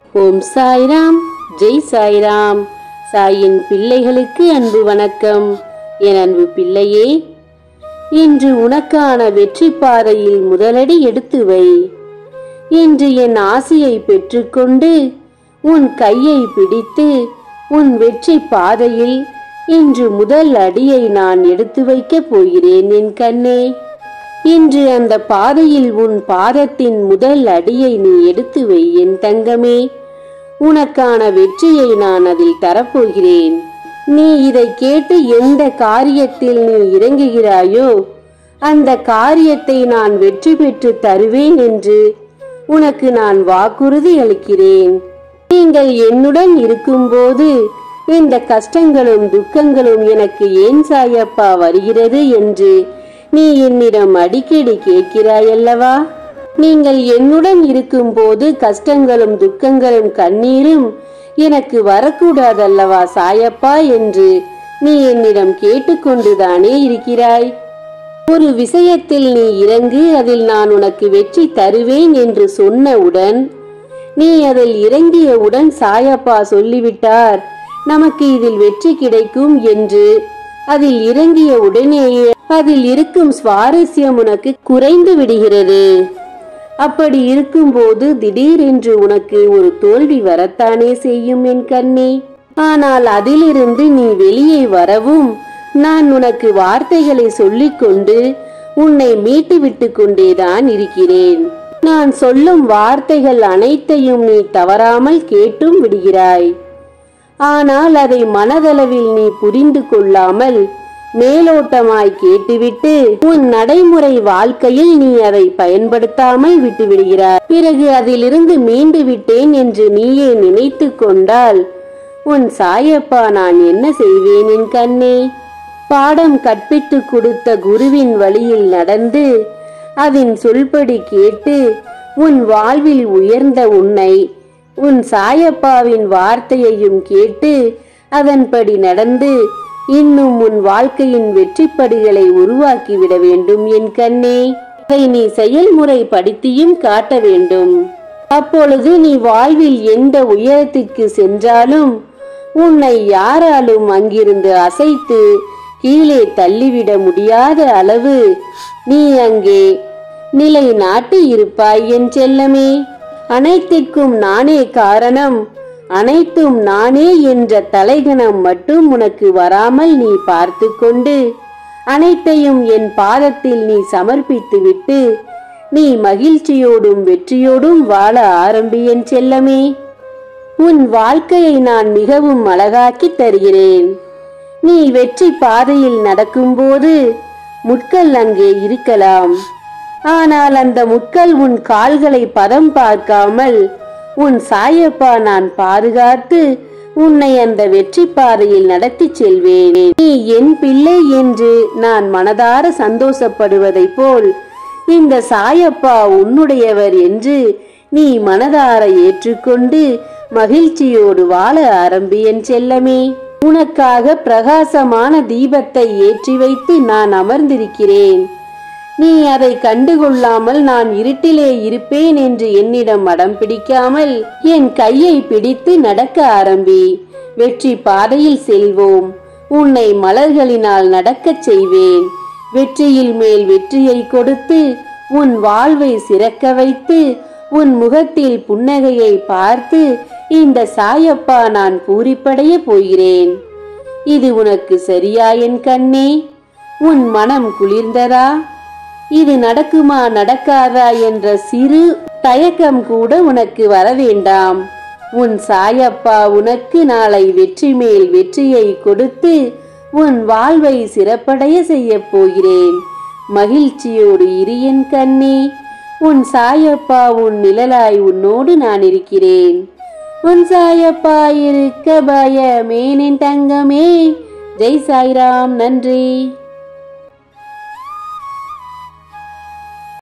ஓம் சாய்ராம் ஜெய் சாய்ராம் சாயின் பிள்ளைகளுக்கு அன்பு வணக்கம் என் அன்பு பிள்ளையே இன்று உனக்கான வெற்றி பாதையில் முதலடி எடுத்து வை இன்று என் ஆசையை பெற்றுக்கொண்டு உன் கையை பிடித்து உன் வெற்றி பாதையில் இன்று முதல் அடியை நான் எடுத்து வைக்கப் போகிறேன் என் கண்ணே இன்று அந்த பாதையில் உன் பாதத்தின் முதல் அடியை நீ எடுத்து வை என் தங்கமே உனக்கான வெற்றியை நான் அதில் தரப்போகிறேன் நீ இதை கேட்டு எந்த காரியத்தில் நீ இறங்குகிறாயோ அந்த காரியத்தை நான் வெற்றி பெற்று தருவேன் என்று உனக்கு நான் வாக்குறுதி அளிக்கிறேன் நீங்கள் என்னுடன் இருக்கும்போது இந்த கஷ்டங்களும் துக்கங்களும் எனக்கு ஏன் சாயப்பா வருகிறது என்று நீ என்னிடம் அடிக்கடி கேட்கிறாயல்லவா நீங்கள் என்னுடன் இருக்கும்போது கஷ்டங்களும் துக்கங்களும் கண்ணீரும் எனக்கு வரக்கூடாதல்லவா சாயப்பா என்று நீ என்னிடம் கேட்டுக்கொண்டுதானே இருக்கிறாய் ஒரு விஷயத்தில் நீ இறங்கு அதில் நான் உனக்கு வெற்றி தருவேன் என்று சொன்னவுடன் நீ அதில் இறங்கியவுடன் சாயப்பா சொல்லிவிட்டார் நமக்கு இதில் வெற்றி கிடைக்கும் என்று அதில் இறங்கிய உடனேயே அதில் இருக்கும் சுவாரஸ்யம் உனக்கு குறைந்து விடுகிறது அப்படி இருக்கும்போது திடீரென்று உனக்கு ஒரு தோல்வி வரத்தானே செய்யும் என் கண்ணே ஆனால் அதிலிருந்து நீ வெளியே வரவும் நான் உனக்கு வார்த்தைகளை சொல்லிக்கொண்டு உன்னை மீட்டு விட்டு கொண்டேதான் இருக்கிறேன் நான் சொல்லும் வார்த்தைகள் அனைத்தையும் நீ தவறாமல் கேட்டும் விடுகிறாய் ஆனால் அதை மனதளவில் நீ புரிந்து கொள்ளாமல் மேலோட்டமாய் கேட்டுவிட்டு உன் நடைமுறை வாழ்க்கையில் நீ அதை பயன்படுத்தாமல் விட்டு விடுகிறாய் பிறகு அதிலிருந்து மீண்டு விட்டேன் என்று நீயே நினைத்து கொண்டால் உன் சாயப்பா நான் என்ன செய்வேன் என் கண்ணே பாடம் கற்பித்து கொடுத்த குருவின் வழியில் நடந்து அதன் சொல்படி கேட்டு உன் வாழ்வில் உயர்ந்த உன்னை உன் சாயப்பாவின் வார்த்தையையும் கேட்டு அதன்படி நடந்து இன்னும் உன் வாழ்க்கையின் வெற்றிப்படிகளை உருவாக்கிவிட வேண்டும் என் கண்ணே அதை நீ செயல்முறை படுத்தியும் காட்ட வேண்டும் அப்பொழுது நீ வாழ்வில் எந்த உயரத்திற்கு சென்றாலும் உன்னை யாராலும் அங்கிருந்து அசைத்து கீழே தள்ளிவிட முடியாத அளவு நீ அங்கே நிலை நாட்டி இருப்பாய் என் செல்லமே அனைத்திற்கும் நானே காரணம் அனைத்தும் நானே என்ற தலைகணம் மட்டும் உனக்கு வராமல் நீ பார்த்து கொண்டு அனைத்தையும் என் பாதத்தில் நீ சமர்ப்பித்துவிட்டு நீ மகிழ்ச்சியோடும் வெற்றியோடும் வாழ ஆரம்பி என் செல்லமே உன் வாழ்க்கையை நான் மிகவும் அழகாக்கி தருகிறேன் நீ வெற்றி பாதையில் நடக்கும்போது முட்கள் அங்கே இருக்கலாம் ஆனால் அந்த முட்கள் உன் கால்களை பதம் பார்க்காமல் உன் சாயப்பா நான் பாதுகாத்து உன்னை அந்த வெற்றி பாதையில் நடத்தி செல்வேன் நீ என் பிள்ளை என்று நான் மனதார சந்தோஷப்படுவதைப் போல் இந்த சாயப்பா உன்னுடையவர் என்று நீ மனதார ஏற்றுக்கொண்டு மகிழ்ச்சியோடு வாழ ஆரம்பி என் செல்லமே உனக்காக பிரகாசமான தீபத்தை ஏற்றி வைத்து நான் அமர்ந்திருக்கிறேன் நீ அதை கண்டுகொள்ளாமல் நான் இருட்டிலே இருப்பேன் என்று என்னிடம் மடம் பிடிக்காமல் என் கையை பிடித்து நடக்க ஆரம்பி வெற்றி பாதையில் செல்வோம் உன்னை மலர்களினால் நடக்கச் செய்வேன் வெற்றியில் மேல் வெற்றியை கொடுத்து உன் வாழ்வை சிறக்க வைத்து உன் முகத்தில் புன்னகையை பார்த்து இந்த சாயப்பா நான் பூரிப்படைய போகிறேன் இது உனக்கு சரியா என் கண்ணே உன் மனம் குளிர்ந்ததா இது நடக்குமா நடக்காதா என்ற சிறு தயக்கம் கூட உனக்கு வர வேண்டாம் உன் சாயப்பா உனக்கு நாளை வெற்றி மேல் வெற்றியை கொடுத்து உன் வாழ்வை சிறப்படைய செய்யப் போகிறேன் மகிழ்ச்சியோடு இரு என் கண்ணே உன் சாயப்பா உன் நிழலாய் உன்னோடு நான் இருக்கிறேன் உன் சாயப்பா இருக்க பயமேனின் தங்கமே ஜெய் சாய்ராம் நன்றி